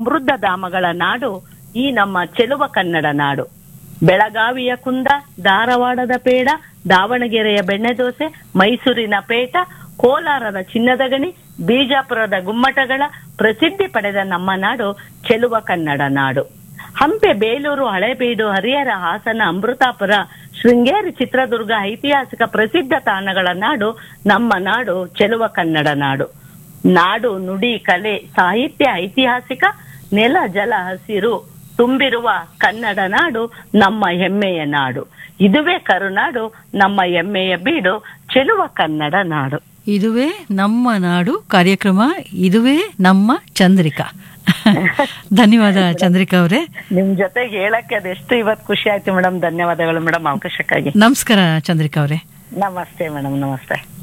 ಸಮೃದ್ಧ ಧಾಮಗಳ ನಾಡು ಈ ನಮ್ಮ ಚೆಲುವ ಕನ್ನಡ ನಾಡು ಬೆಳಗಾವಿಯ ಕುಂದ ಧಾರವಾಡದ ಪೇಡ ದಾವಣಗೆರೆಯ ಬೆಣ್ಣೆದೋಸೆ ಮೈಸೂರಿನ ಪೇಟ ಕೋಲಾರದ ಚಿನ್ನದ ಗಣಿ ಬಿಜಾಪುರದ ಗುಮ್ಮಟಗಳ ಪ್ರಸಿದ್ಧಿ ಪಡೆದ ನಮ್ಮ ನಾಡು ಚೆಲುವ ಕನ್ನಡ ನಾಡು ಹಂಪೆ ಬೇಲೂರು ಹಳೇಬೀಡು ಹರಿಹರ ಹಾಸನ ಅಮೃತಾಪುರ ಶೃಂಗೇರಿ ಚಿತ್ರದುರ್ಗ ಐತಿಹಾಸಿಕ ಪ್ರಸಿದ್ಧ ತಾಣಗಳ ನಾಡು ನಮ್ಮ ನಾಡು ಚೆಲುವ ಕನ್ನಡ ನಾಡು ನಾಡು ನುಡಿ ಕಲೆ ಸಾಹಿತ್ಯ ಐತಿಹಾಸಿಕ ನೆಲ ಜಲ ಹಸಿರು ತುಂಬಿರುವ ಕನ್ನಡ ನಾಡು ನಮ್ಮ ಹೆಮ್ಮೆಯ ನಾಡು ಇದುವೇ ಕರುನಾಡು ನಮ್ಮ ಹೆಮ್ಮೆಯ ಬೀಡು ಚೆಲುವ ಕನ್ನಡ ನಾಡು ಇದುವೇ ನಮ್ಮ ನಾಡು ಕಾರ್ಯಕ್ರಮ ಇದುವೇ ನಮ್ಮ ಚಂದ್ರಿಕಾ ಧನ್ಯವಾದ ಚಂದ್ರಿಕಾ ಅವರೇ ನಿಮ್ ಜೊತೆಗೆ ಹೇಳಕ್ಕೆ ಅದೆಷ್ಟು ಇವತ್ತು ಖುಷಿ ಆಯ್ತು ಮೇಡಮ್ ಧನ್ಯವಾದಗಳು ಮೇಡಮ್ ಅವಕಾಶಕ್ಕಾಗಿ ನಮಸ್ಕಾರ ಚಂದ್ರಿಕಾ ಅವರೇ ನಮಸ್ತೆ ಮೇಡಮ್ ನಮಸ್ತೆ